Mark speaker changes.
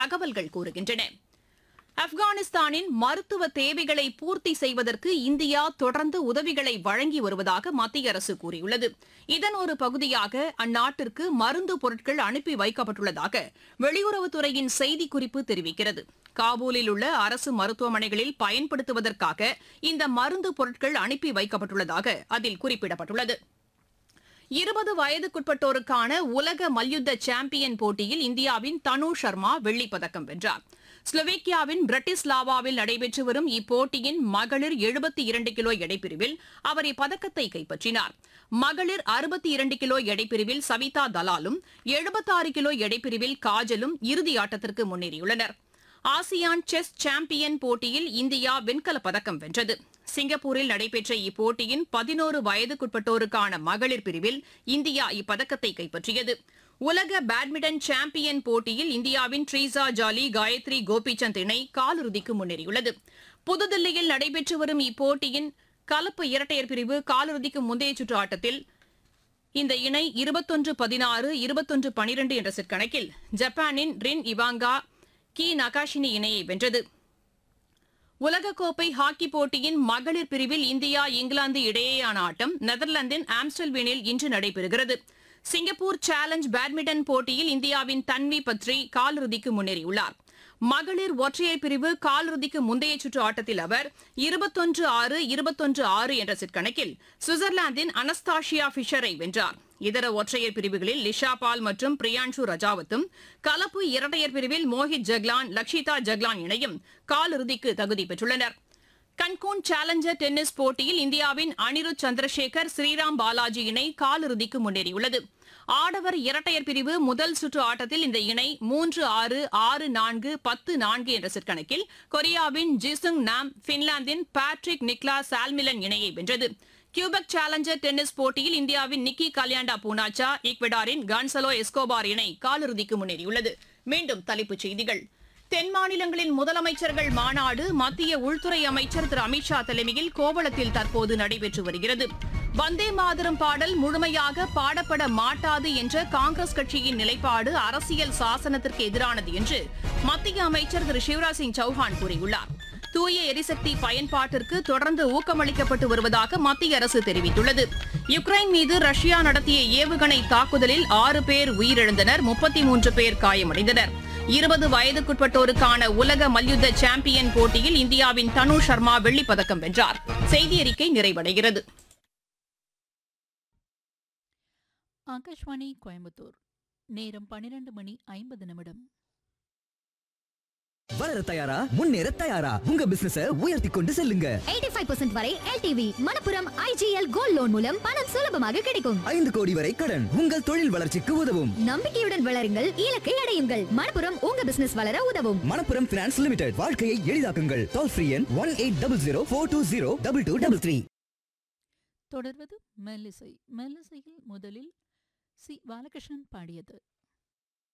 Speaker 1: தகவல்கள் கூறுகின்றன ஆப்கானிஸ்தானின் மருத்துவ தேவைகளை பூர்த்தி செய்வதற்கு இந்தியா தொடர்ந்து உதவிகளை வழங்கி வருவதாக மத்திய அரசு கூறியுள்ளது இதன் ஒரு பகுதியாக அந்நாட்டிற்கு மருந்து பொருட்கள் அனுப்பி வைக்கப்பட்டுள்ளதாக வெளியுறவுத்துறையின் செய்திக்குறிப்பு தெரிவிக்கிறது காபூலில் உள்ள அரசு மருத்துவமனைகளில் பயன்படுத்துவதற்காக இந்த மருந்து பொருட்கள் அனுப்பி வைக்கப்பட்டுள்ளதாக அதில் குறிப்பிடப்பட்டுள்ளது இருபது வயதுக்குட்பட்டோருக்கான உலக மல்யுத்த சாம்பியன் போட்டியில் இந்தியாவின் தனு சர்மா வெள்ளிப் பதக்கம் வென்றார் ஸ்லோவேக்கியாவின் பிரட்டிஸ்லாவாவில் நடைபெற்று வரும் இப்போட்டியின் மகளிர் எழுபத்தி இரண்டு கிலோ எடைப்பிரிவில் அவர் இப்பதக்கத்தை கைப்பற்றினார் மகளிர் அறுபத்தி இரண்டு கிலோ எடைப்பிரிவில் சவிதா தலாலும் எழுபத்தாறு கிலோ எடைப்பிரிவில் காஜலும் இறுதி ஆட்டத்திற்கு முன்னேறியுள்ளனர் ஆசியான் செஸ் சாம்பியன் போட்டியில் இந்தியா வெண்கலப் பதக்கம் வென்றது சிங்கப்பூரில் நடைபெற்ற இப்போட்டியின் பதினோரு வயதுக்குட்பட்டோருக்கான மகளிர் பிரிவில் இந்தியா இப்பதக்கத்தை கைப்பற்றியது உலக பேட்மிண்டன் சாம்பியன் போட்டியில் இந்தியாவின் ட்ரீசா ஜாலி காயத்ரி கோபிசந்த் இணை காலிறுதிக்கு முன்னேறியுள்ளது புதுதில்லியில் நடைபெற்று வரும் இப்போட்டியின் கலப்பு இரட்டையர் பிரிவு காலிறுதிக்கு முந்தைய சுற்று ஆட்டத்தில் இந்த இணை இருபத்தொன்று பதினாறு இருபத்தொன்று பனிரெண்டு என்ற செட் கணக்கில் ஜப்பானின் ரின் இவாங்கா கி நகாஷினி இணையை வென்றது உலகக்கோப்பை ஹாக்கி போட்டியின் மகளிர் பிரிவில் இந்தியா இங்கிலாந்து இடையேயான ஆட்டம் நெதர்லாந்தின் ஆம்ஸ்டல்வேனில் இன்று நடைபெறுகிறது சிங்கப்பூர் சேலஞ்ச் பேட்மிண்டன் போட்டியில் இந்தியாவின் தன்வி பத்ரி காலிறுதிக்கு முன்னேறியுள்ளார் மகளிர் ஒற்றையர் பிரிவு காலிறுதிக்கு முந்தைய சுற்று ஆட்டத்தில் அவர் இருபத்தொன்று ஆறு இருபத்தொன்று ஆறு என்ற செட் கணக்கில் சுவிட்சர்லாந்தின் அனஸ்தாஷியா ஃபிஷரை வென்றார் இதர ஒற்றையர் பிரிவுகளில் லிஷா பால் மற்றும் பிரியான்ஷு ரஜாவத்தும் கலப்பு இரட்டையர் பிரிவில் மோஹித் ஜக்லான் லக்ஷிதா ஜக்லான் இணையும் காலிறுதிக்கு தகுதி பெற்றுள்ளனர் கன்கூன் சேலஞ்சர் டென்னிஸ் போட்டியில் இந்தியாவின் அனிருத் சந்திரசேகர் ஸ்ரீராம் பாலாஜி இணை காலிறுதிக்கு முன்னேறியுள்ளது ஆடவர் இரட்டையர் பிரிவு முதல் சுற்று ஆட்டத்தில் இந்த இணை மூன்று ஆறு ஆறு நான்கு பத்து நான்கு என்ற செட் கணக்கில் கொரியாவின் ஜிசுங் நாம் பின்லாந்தின் பேட்ரிக் நிக்லா சால்மிலன் இணையை வென்றது கியூபெக் சேலஞ்சர் டென்னிஸ் போட்டியில் இந்தியாவின் நிக்கி கல்யாண்டா பூனாச்சா ஈக்வெடாரின் கான்சலோ எஸ்கோபார் இணை காலிறுதிக்கு முன்னேறியுள்ளது மீண்டும் தலைப்புச் செய்திகள் தென் மாநிலங்களின் முதலமைச்சர்கள் மாநாடு மத்திய உள்துறை அமைச்சர் திரு அமித்ஷா தலைமையில் கோவளத்தில் தற்போது நடைபெற்று வருகிறது வந்தே மாதரம் பாடல் முழுமையாக பாடப்பட மாட்டாது என்ற காங்கிரஸ் கட்சியின் நிலைப்பாடு அரசியல் சாசனத்திற்கு எதிரானது என்று மத்திய அமைச்சர் திரு சிவராஜ் சிங் சௌஹான் கூறியுள்ளார் தூய எரிசக்தி பயன்பாட்டிற்கு தொடர்ந்து ஊக்கமளிக்கப்பட்டு வருவதாக மத்திய அரசு தெரிவித்துள்ளது யுக்ரைன் மீது ரஷ்யா நடத்திய ஏவுகணை தாக்குதலில் ஆறு பேர் உயிரிழந்தனர் முப்பத்தி மூன்று பேர் காயமடைந்தனர் இருபது வயதுக்குட்பட்டோருக்கான உலக மல்யுத்த சாம்பியன் போட்டியில் இந்தியாவின் தனு சர்மா வெள்ளிப் பதக்கம் வென்றார் செய்தி அறிக்கை நிறைவடைகிறது
Speaker 2: ஆகாஷ்வாணி கோயம்புத்தூர் நேரம் பன்னிரண்டு மணி ஐம்பது நிமிடம்
Speaker 3: வளர தயாரா முன்னேற தயாரா உங்க பிசினஸ உயர்த்தி கொண்டு செல்லுங்க
Speaker 4: 85% வரை L T V Manappuram I G L gold loan மூலம் பணம் சுலபமாக கிடைக்கும்
Speaker 3: ஐந்து கோடி வரை கடன் உங்கள் தொழில் வளர்ச்சிக்கு உதவும்
Speaker 4: நம்பிக்கையுடன் வளருங்கள் இலக்கை அடையுங்கள் மணப்புரம் உங்க பிசினஸ் வளர உதவும்
Speaker 3: மணப்புரம் பினான்ஸ் லிமிடெட் வாழ்க்கையை எளிதாக்குங்கள் டோல் ஃப்ரீ எண் one eight double zero four two zero double two double three
Speaker 2: தொடர்வது மெல்லிசை மெல்லிசையில் முதலில் சி பாலகிருஷ்ணன் பாடியது